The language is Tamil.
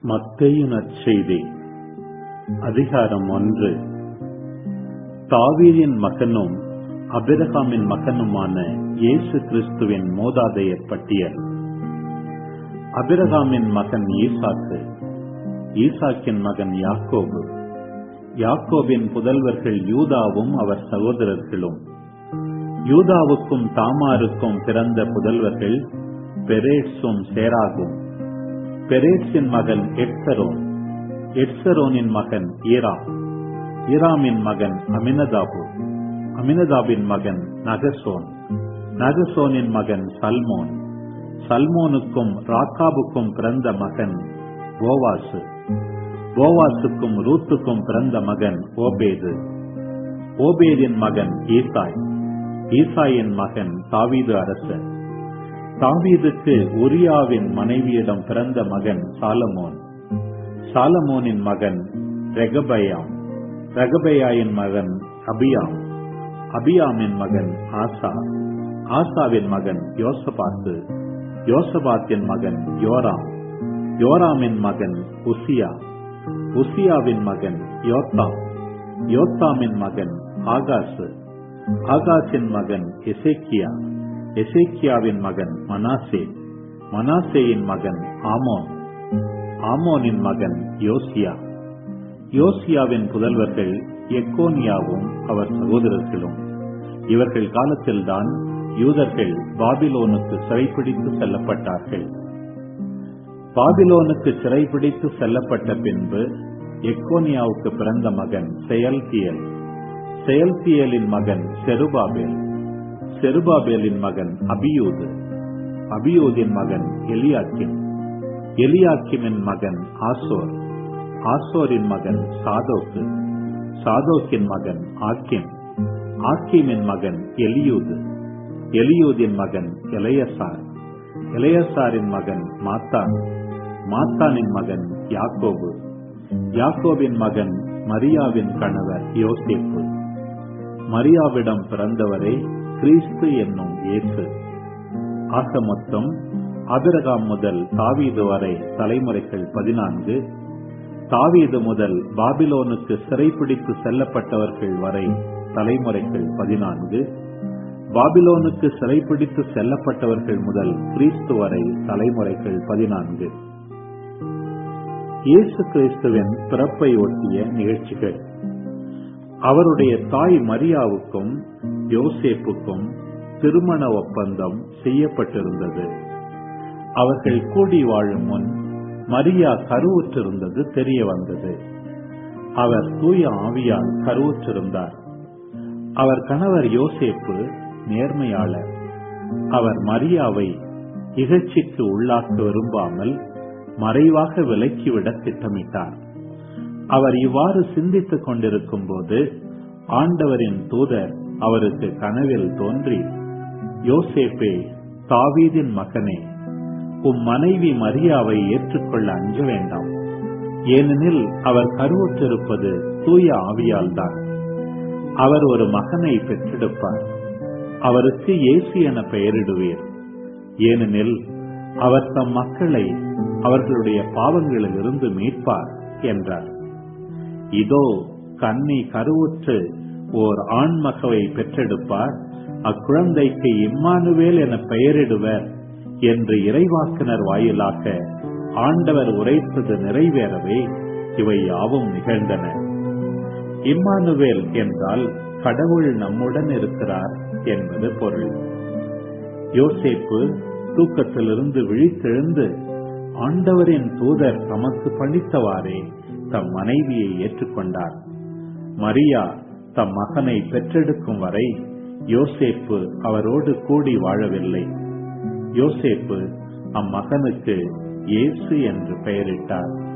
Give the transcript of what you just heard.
மத்தேயு நற்செய்தி அதிகாரம் ஒன்று தாவீதின் மகனும் அபிரகாமின் மகனுமான இயேசு கிறிஸ்துவின் மூதாதையர் பட்டியல் அபிரகாமின் மகன் ஈசாக்கு ஈசாக்கின் மகன் யாக்கோபு யாக்கோபின் புதல்வர்கள் யூதாவும் அவர் சகோதரர்களும் யூதாவுக்கும் தாமாருக்கும் பிறந்த புதல்வர்கள் பெரேட்ஸும் சேராகும் பெரேட்ஸின் மகன் எட்சரோன் எட்சரோனின் மகன் ஈராம் ஈராமின் மகன் அமினதாபு அமினதாபின் மகன் நகசோன் நகசோனின் மகன் சல்மோன் சல்மோனுக்கும் ராக்காபுக்கும் பிறந்த மகன் போவாசு போவாசுக்கும் ரூத்துக்கும் பிறந்த மகன் ஓபேது ஓபேதின் மகன் ஈசாய் ஈசாயின் மகன் தாவீது அரசர் தாவீதுக்கு உரியாவின் மனைவியிடம் பிறந்த மகன் சாலமோன் சாலமோனின் மகன் ரெகபயாம் ரெகபயாயின் மகன் அபியாம் அபியாமின் மகன் ஆசா ஆசாவின் மகன் யோசபாத்து யோசபாத்தின் மகன் யோராம் யோராமின் மகன் உசியா உசியாவின் மகன் யோத்தாம் யோத்தாமின் மகன் ஆகாசு ஆகாசின் மகன் எசேக்கியா எசேக்கியாவின் மகன் மனாசே மனாசேயின் மகன் ஆமோன் ஆமோனின் மகன் யோசியா யோசியாவின் புதல்வர்கள் எக்கோனியாவும் அவர் சகோதரர்களும் இவர்கள் காலத்தில்தான் யூதர்கள் பாபிலோனுக்கு சிறைப்பிடித்து செல்லப்பட்டார்கள் பாபிலோனுக்கு சிறைப்பிடித்து செல்லப்பட்ட பின்பு எக்கோனியாவுக்கு பிறந்த மகன் செயல்தியல் செயல்தியலின் மகன் செருபாபேல் செருபாபேலின் மகன் அபியூது அபியூதின் மகன் எலியாக்கிம் எலியாக்கிமின் மகன் ஆசோர் ஆசோரின் மகன் சாதோக்கு சாதோக்கின் மகன் ஆக்கிம் ஆக்கிமின் மகன் எலியூது எலியூதின் மகன் இளையசார் இளையசாரின் மகன் மாத்தான் மாத்தானின் மகன் யாக்கோபு யாக்கோபின் மகன் மரியாவின் கணவர் யோசேப்பு மரியாவிடம் பிறந்தவரே கிறிஸ்து என்னும் இயேசு ஆக மொத்தம் அபிரகாம் முதல் தாவீது வரை தலைமுறைகள் பதினான்கு தாவீது முதல் பாபிலோனுக்கு சிறைப்பிடித்து செல்லப்பட்டவர்கள் வரை தலைமுறைகள் பதினான்கு பாபிலோனுக்கு சிறைப்பிடித்து செல்லப்பட்டவர்கள் முதல் கிறிஸ்து வரை தலைமுறைகள் பதினான்கு இயேசு கிறிஸ்துவின் பிறப்பை ஒட்டிய நிகழ்ச்சிகள் அவருடைய தாய் மரியாவுக்கும் யோசேப்புக்கும் திருமண ஒப்பந்தம் செய்யப்பட்டிருந்தது அவர்கள் கூடி வாழும் முன் மரியா கருவுற்றிருந்தது தெரிய வந்தது அவர் தூய ஆவியால் கருவுற்றிருந்தார் அவர் கணவர் யோசேப்பு நேர்மையாளர் அவர் மரியாவை இகழ்ச்சிக்கு உள்ளாக்க விரும்பாமல் மறைவாக விலக்கிவிட திட்டமிட்டார் அவர் இவ்வாறு சிந்தித்துக் கொண்டிருக்கும் போது ஆண்டவரின் தூதர் அவருக்கு கனவில் தோன்றி யோசேப்பே தாவீதின் மகனே உம் மனைவி மரியாவை ஏற்றுக்கொள்ள அஞ்ச வேண்டாம் ஏனெனில் அவர் கருவுற்றிருப்பது தூய ஆவியால் தான் அவர் ஒரு மகனை பெற்றெடுப்பார் அவருக்கு இயேசு என பெயரிடுவீர் ஏனெனில் அவர் தம் மக்களை அவர்களுடைய பாவங்களில் இருந்து மீட்பார் என்றார் இதோ கன்னி கருவுற்று ஓர் ஆண்மகவை பெற்றெடுப்பார் அக்குழந்தைக்கு இம்மானுவேல் என பெயரிடுவர் என்று இறைவாக்கினர் வாயிலாக ஆண்டவர் உரைத்தது நிறைவேறவே இவை யாவும் நிகழ்ந்தன இம்மானுவேல் என்றால் கடவுள் நம்முடன் இருக்கிறார் என்பது பொருள் யோசேப்பு தூக்கத்திலிருந்து விழித்தெழுந்து ஆண்டவரின் தூதர் தமக்கு பணித்தவாறே தம் மனைவியை ஏற்றுக்கொண்டார் மரியா தம் மகனை பெற்றெடுக்கும் வரை யோசேப்பு அவரோடு கூடி வாழவில்லை யோசேப்பு அம்மகனுக்கு இயேசு என்று பெயரிட்டார்